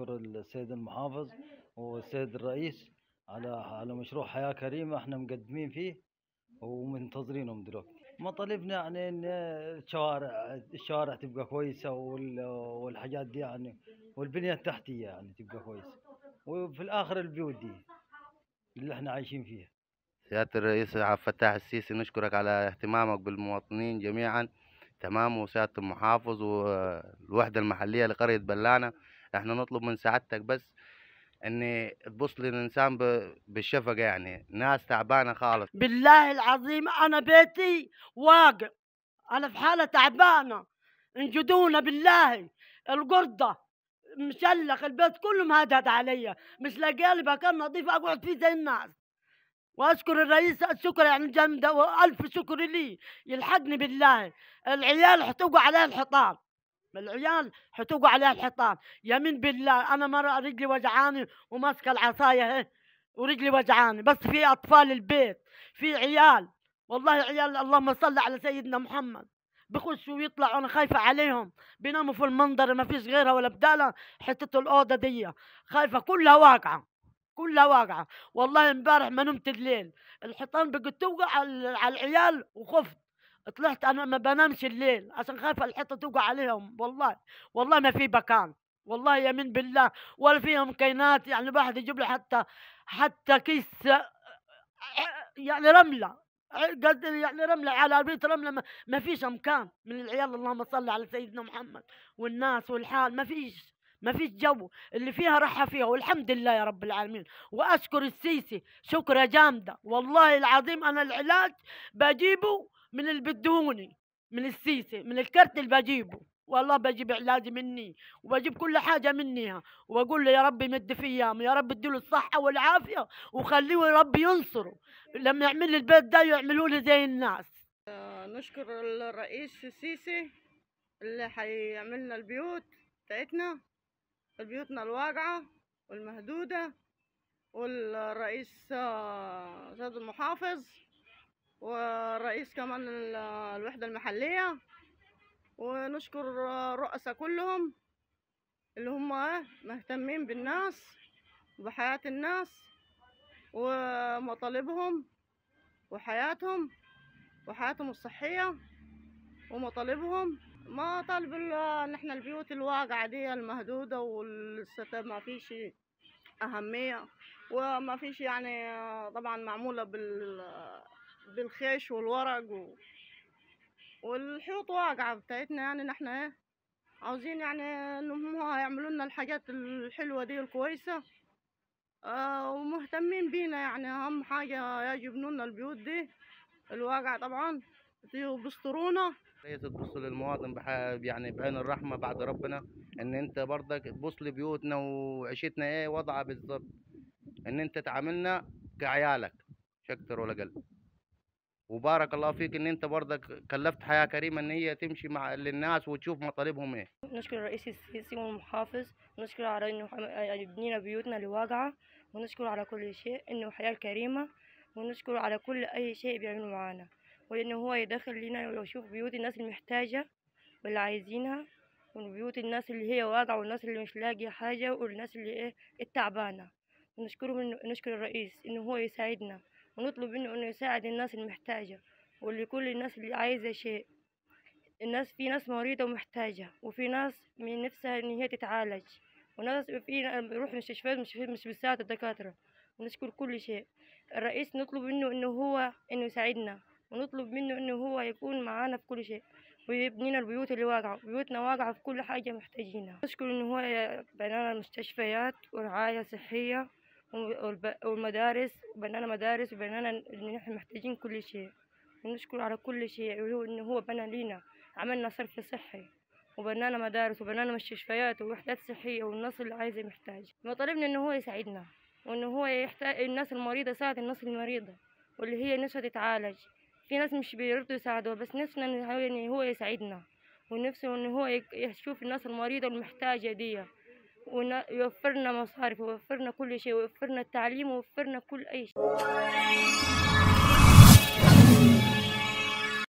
نشكر السيد المحافظ والسيد الرئيس على على مشروع حياة كريمة احنا مقدمين فيه ومنتظرينهم دلوقتي مطالبنا يعني ان الشوارع الشوارع تبقى كويسة وال- والحاجات دي يعني والبنية التحتية يعني تبقى كويسة وفي الآخر البيوت دي اللي احنا عايشين فيها سيادة الرئيس عبد الفتاح السيسي نشكرك على اهتمامك بالمواطنين جميعا تمام وسيادة المحافظ والوحدة المحلية لقرية بلانة احنا نطلب من سعادتك بس ان تبص للانسان ب- بالشفقة يعني ناس تعبانة خالص بالله العظيم انا بيتي واقع انا في حاله تعبانه انجدونا بالله القرده مشلخ البيت كله مهدد عليا مش لاقي لي مكان نظيف اقعد فيه زي الناس واشكر الرئيس الشكر يعني جامده والف شكر لي يلحقني بالله العيال حتوقع عليها الحيطان العيال حتوقع عليها الحيطان يمين بالله انا مره رجلي وجعاني وماسكه العصايه اهي ورجلي وجعاني بس في اطفال البيت في عيال والله عيال اللهم صل على سيدنا محمد بخشوا ويطلعوا انا خايفه عليهم بيناموا في المنظر ما فيش غيرها ولا بدالها حته الاوضه دي خايفه كلها واقعه كلها واقعه والله امبارح ما نمت الليل الحيطان بقت توقع على على العيال وخفت طلعت انا ما بنامش الليل عشان خايفه الحيطه توقع عليهم والله والله ما في مكان والله يمين بالله ولا فيهم كينات يعني الواحد يجيب له حتى حتى كيس يعني رمله قد يعني رمله على بيت رمله ما, ما فيش امكان من العيال اللهم صل على سيدنا محمد والناس والحال ما فيش ما فيش جو اللي فيها راحة فيها والحمد لله يا رب العالمين واشكر السيسي شكرا جامدة والله العظيم انا العلاج بجيبه من اللي بدوني من السيسي من الكرت اللي بجيبه والله بجيب علاجي مني وبجيب كل حاجة منيها وبقول له يا رب يمد في ايامه يا رب اديله الصحة والعافية وخليه يا رب ينصره لما يعمل لي البيت ده يعملوا لي زي الناس نشكر الرئيس السيسي اللي حيعمل لنا البيوت بتاعتنا بيوتنا الواقعة والمهدودة والرئيس آه، سيد المحافظ والرئيس كمان ال- الوحدة المحلية ونشكر الرؤساء كلهم اللي هم إيه مهتمين بالناس وبحياة الناس ومطالبهم وحياتهم وحياتهم الصحية ومطالبهم ما طالب ال- ان احنا البيوت الواقعة دي المهدودة والستة ما فيش أهمية وما فيش يعني آه، طبعا معمولة بال بالخيش والورق و... والحيوط واقعة بتاعتنا يعني نحن ايه عاوزين يعني انهم هو يعملوا لنا الحاجات الحلوة دي الكويسة آه ومهتمين بينا يعني أهم حاجة يجبنوا لنا البيوت دي الواقع طبعا بيسترونا رئيس تبص للمواطن بح... يعني بعين الرحمة بعد ربنا ان انت برضك تبص لبيوتنا وعيشتنا ايه وضعها بالظبط ان انت تعاملنا كعيالك مش اكتر ولا اقل وبارك الله فيك ان انت برضك كلفت حياة كريمة ان هي تمشي مع للناس وتشوف مطالبهم ايه نشكر الرئيس السيسي والمحافظ ونشكر على انه حم- يبنينا بيوتنا الواقعة ونشكر على كل شيء انه حياة كريمة ونشكر على كل اي شيء بيعملوا معانا وانه هو يدخل لنا ويشوف بيوت الناس المحتاجة واللي عايزينها وبيوت الناس اللي هي واقعة والناس اللي مش لاقية حاجة والناس اللي ايه التعبانة ونشكره منه نشكر الرئيس انه هو يساعدنا ونطلب منه انه يساعد الناس المحتاجة ولكل الناس اللي عايزة شيء الناس في ناس مريضة ومحتاجة وفي ناس من نفسها إن هي تتعالج وناس في بيروح مستشفيات مش مش بيساعد الدكاترة ونشكر كل شيء الرئيس نطلب منه إنه هو إنه يساعدنا ونطلب منه إنه هو يكون معانا في كل شيء ويبنينا البيوت اللي واقعة بيوتنا واقعة في كل حاجة محتاجينها نشكر إنه هو بنانا مستشفيات ورعاية صحية والب- والمدارس وبنانا مدارس وبنانا إن إحنا محتاجين كل شيء ونشكر على كل شيء وهو إنه هو بنى لينا عملنا صرف صحي وبنانا مدارس وبنانا مستشفيات ووحدات صحية والناس اللي عايزة محتاج مطالبنا إنه هو يساعدنا وإنه هو يحتاج الناس المريضة يساعد الناس المريضة واللي هي نفسها تتعالج في ناس مش بيرضوا يساعدوها بس نفسنا إن هو- إن هو يساعدنا ونفسه إن هو يك- يشوف الناس المريضة والمحتاجة دي ويوفرنا مصارف ويوفرنا كل شيء ويوفرنا التعليم ويوفرنا كل أي شيء